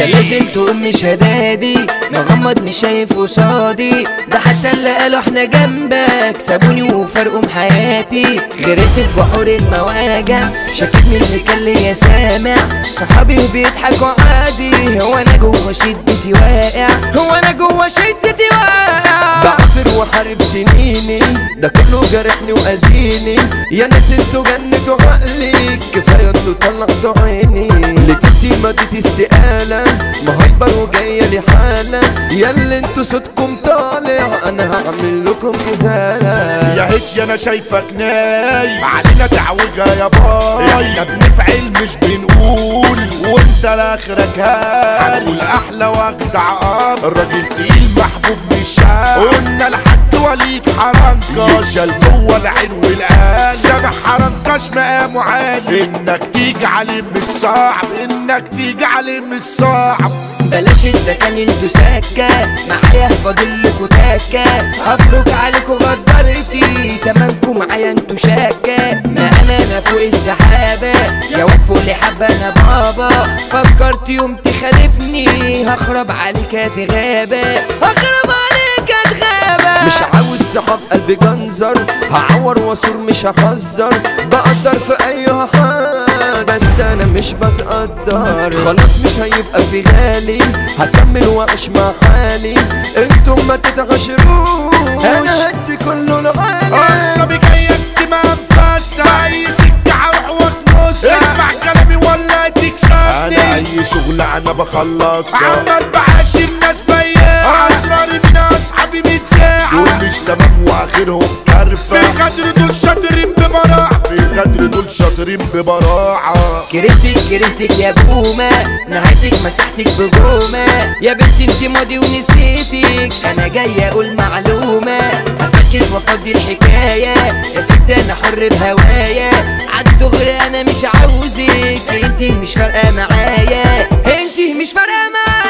انت لازم تقوم مش هدادي مغمض مش شايف قصادي ده حتى اللي قالوا احنا جنبك سابوني وفرقوا حياتي غرقت في بحور المواجع شافتني اللي كان ليا سامع صحابي بيضحكوا عادي هو انا جوه شدتي واقع هو انا جوه شدتي واقع بعافر وحارب سنيني ده كله جرحني واذيني يا ناس انتوا جنتوا عقلي كفايه انتوا طلعتوا عيني لتدي مادة استقالة مهيبر وجاية لي حالة يا اللي انتوا صوتكم طالع انا هعمل لكم ازالة يا هيك انا شايفك نايم علينا تعوجة يا باي احنا بنفعل مش بنقول وانت لاخرك هاي هنقول احلى واجدع اب الراجل تقيل محبوب من الشعب قلنا الحاج وليد حرنكش جوه العين والقلب سامح حرنكش مقامه عالي انك تيجي عليه مش صعب انك تيجي عليه مش صعب بلاش الدكان انتوا سكة معايا فاضل لكوا تكة هفرك عليكوا غدرتي تمامكوا معايا انتوا شكة ما انا انا فوق السحابة يا واد فوق لي حبة انا بابا فكرت يوم تخالفني هخرب عليك هتغابة هخرب عليك هتغابة مش عاوز صحاب قلبي جنزر هعور واسور مش هحذر بقدر في اي حال بس انا مش بتقدر خلاص مش هيبقى في غالي هكمل واعيش مع حالي انتم ما تتغشروش انا هدي كله الغالي اعصابي جاية انت ما انفاسة اي سكة هروح واتنص اسمع كلامي ولا تكسبني انا اي شغل انا بخلصها عمال بعاشر ناس بياعة اسراري من اصحابي متساعة دول مش تمام واخرهم كرفة في الغدر دول شاطرين ببراعة في الغدر دول شاطرين ببراعة كرهتك كرهتك يا بومة نهايتك مسحتك بجومة يا بنتي انت ماضي ونسيتك انا جاي اقول معلومة افكس وافضي الحكاية يا ست انا حر بهوايا عالدغري انا مش عاوزك انت مش فارقة معايا انت مش فارقة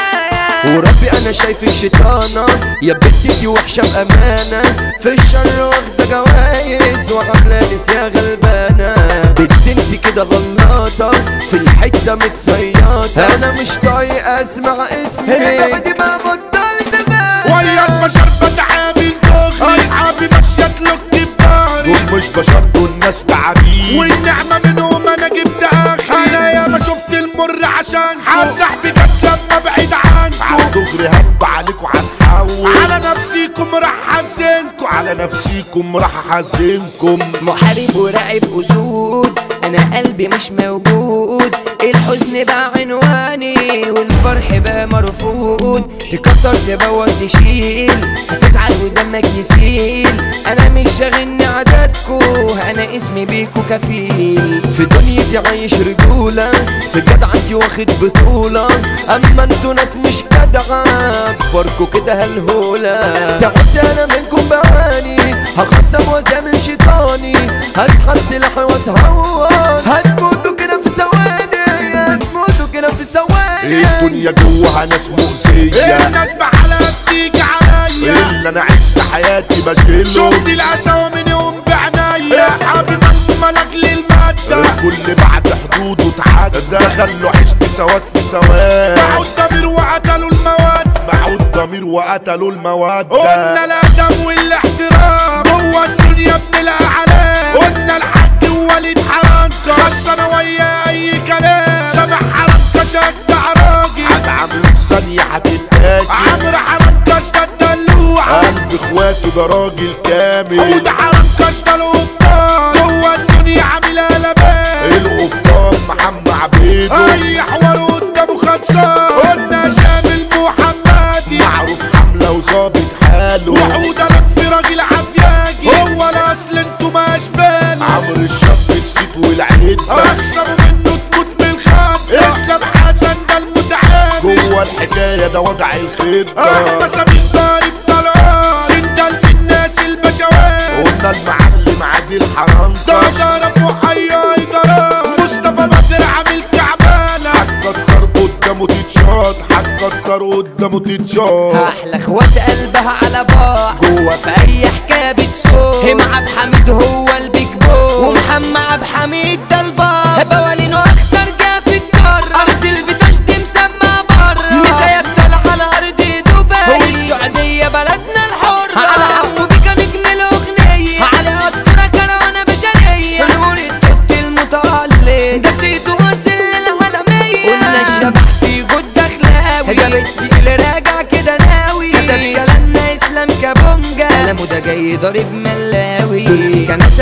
معايا وربي انا شايفك شيطانة يا بنتي دي وحشة بأمانة في الشر واخدة جوايز وعاملاني فيها غلبانة بنت انت كده غلاطة في الحتة متصيطة انا مش طايق اسمع اسمي دي ما بطلت بقى ويا البشر بتعامل دغري اصحابي ماشية تلوك في ظهري دول مش بشر دول ناس تعابين والنعمة منهم انا جبت اخي انا يا ما شفت المر عشان هفرح بجد لما بعيد عنكم دغري هب عليكم هنحول على نفسيكم راح احزنكم على نفسيكم راح احزنكم محارب وراعب اسود انا قلبي مش موجود الحزن بقى عنواني والفرح بقى مرفوض تكتر تبوظ تشيل هتزعل ودمك يسيل انا مش شاغلني عددكو انا اسمي بيكو كفيل في دنيتي عايش رجولة في جدعنتي واخد بطولة اما انتوا ناس مش جدعة اكبركوا كده هالهولة تعبت انا منكم بعاني هخصم وازامل شيطاني هسحب سلاحي واتهور هتموتوا كده في ثواني هتموتوا كده في ثواني الدنيا جواها ناس مؤذية الناس بحالها بتيجي عليا اللي انا عشت حياتي بشيله شفت القسوة من يوم بعناية اصحابي مهما لاجل المادة الكل بعد حدوده اتعدى خلوا عشت سواد في سواد باعوا الضمير وقتلوا المواد باعوا الضمير وقتلوا المواد قلنا الادب والاحترام جوه الدنيا بنلقى علام قلنا الحاج وليد حرنكة خلصنا ويا اي كلام سامح حرنكة شجع راجل هتعمل ثانية هتتاكل عمرو حرنكة ده الدلوعة قلب اخواته ده راجل كامل وده حرنكة ده القبطان جوه الدنيا عاملها لبان القبطان محمد عبيده اي حوار قدامه خلصان قلنا شامل محمدي معروف حملة وظابط حاله وحودة لطفي راجل عافياجي هو الاصل انتوا ما اشبال عمرو الشاب الست والعيد اخسروا منه تموت من الخط اسلام حسن ده المتعامل جوه الحكايه ده وضع الخطه احمد سمير ضارب طلقات سندل بالناس البشوات قلنا المعلم عادل حرنطة ده ضرب وحيا إدارات مصطفى بدر عامل كعبانة هتكتر قدامه تتشاط هتكتر قدامه تتشاط احلى اخوات قلبها على بعض جوه في اي حكايه بتسوق هم عبد حميد هو البيج بوس ومحمد عبد حميد ده البار بوالينه اخطر جا في الكار ارض البتاش دي مسمى بره حمودة جاي ضارب ملاوي تمسك ناس